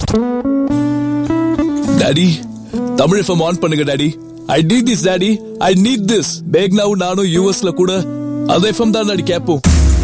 Daddy Tamil FM on பண்ணுங்க daddy I need this daddy I need this பேக்னாவும் நானும் யூஎஸ்ல கூட அது எஃப்எம் தான் டாடி கேட்போம்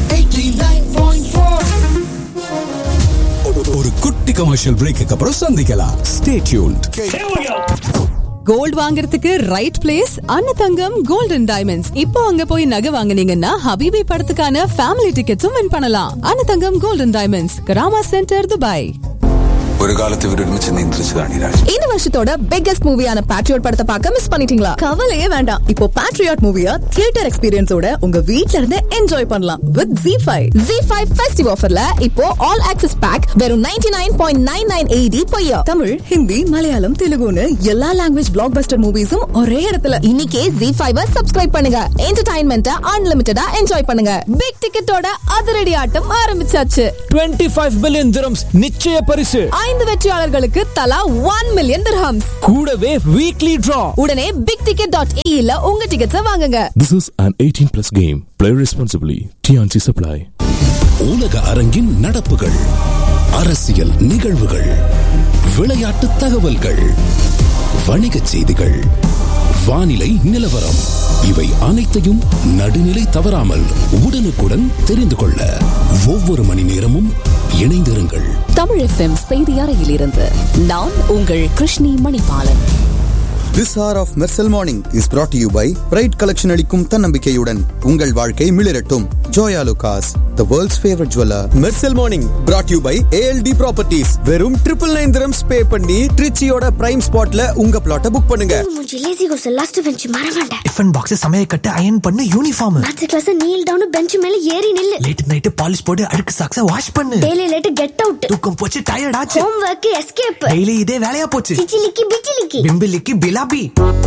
ஒரு குட்டி கமர்ஷியல் பிரேக்கு அப்புறம் சந்திக்கலாம் ஸ்டே டியூன்ட் கோல்ட் வாங்குறதுக்கு right place Annathangam golden diamonds இப்போ அங்க போய் நகை வாங்குனீங்கன்னா ஹபீபி படத்துக்கான ஃபேமிலி டிக்கெட்ஸும் வின் பண்ணலாம் Annathangam golden diamonds Karama centre Dubai ഒരു കാലത്ത് ഇവരൊരുമിച്ച് നിയന്ത്രിച്ചതാണ് ഈ രാജ്യം இந்த வருஷத்தோட பிக்கஸ்ட் மூவியான பேட்ரியாட் படத்தை பார்க்க மிஸ் பண்ணிட்டீங்களா கவலையே வேண்டாம் இப்போ பேட்ரியாட் மூவிய தியேட்டர் எக்ஸ்பீரியன்ஸோட உங்க வீட்ல இருந்து என்ஜாய் பண்ணலாம் with G five G five festive ஆஃபர்ல இப்போ ஆல் ஆக்சஸ் பேக் வெறும் ninety nine point nine nine eighty பையா தமிழ் ஹிந்தி மலையாளம் தெலுங்குன்னு எல்லா லாங்குவேஜ் பிளாக் பஸ்டர் மூவிஸும் ஒரே இடத்துல இன்னைக்கே ஜி ஃபைவ் சப்ஸ்கிரைப் பண்ணுங்க என்டர்டைன்மெண்ட்டை அன்லிமிட்டடா என்ஜாய் பண்ணுங்க பிக் டிக்கெட்டோட அதிரடி ஆட்டம் ஆரம்பிச்சாச்சு 25 பில்லியன் திரம்ஸ் நிச்சய பரிசு ஐந்து வெற்றியாளர்களுக்கு தலா ஒன் மில்லியன் திர்ஹம்ஸ் கூடவே வீக்லி டிரா உடனே பிக் டிக்கெட் டாட் ஏஇல உங்க டிக்கெட்ஸை வாங்குங்க This is an 18 plus game. Play responsibly. TNC Supply. உலக அரங்கின் நடப்புகள் அரசியல் நிகழ்வுகள் விளையாட்டு தகவல்கள் வணிகச் செய்திகள் வானிலை நிலவரம் இவை அனைத்தையும் நடுநிலை தவறாமல் உடனுக்குடன் தெரிந்து கொள்ள ஒவ்வொரு மணி நேரமும் இணைந்திருங்கள் தமிழ் எஃப்எம் செய்தி அறையிலிருந்து நான் உங்கள் Krishni Manibalan This hour of Mersal Morning is brought to you by Pride Collection அளிக்கும் தன்னம்பிக்கையுடன் உங்கள் வாழ்க்கை மிளிரட்டும் Joyalukkas the world's favorite jeweler Mersal morning brought you by ALT properties வெறும் ட்ரிபிள் நைன் திரம்ஸ் பே பண்ணி ட்ரிச்சியோட பிரைம் ஸ்பாட்ல உங்க பிளாட்டை புக் பண்ணுங்க மூஞ்சி லேசி கோஸ் லாஸ்ட் பெஞ்ச் மற வேண்டாம் டிஃபன் பாக்ஸ் சமையல் கட்டு அயன் பண்ணு uniform maths class kneel down bench மேல ஏறி நில்லு லேட் நைட் பாலிஷ் போட்டு அழுக்கு சாக்ஸ வாஷ் பண்ணு டெய்லி லேட் கெட் அவுட் தூக்கம் போச்சு டயர்ட் ஆச்சு ஹோம் ஒர்க் எஸ்கேப் டெய்லி இதே வேலையா போச்சு சிச்சிலிக்கி பிச்சிலிக்கி பிம்பிலிக்கு பிலாபி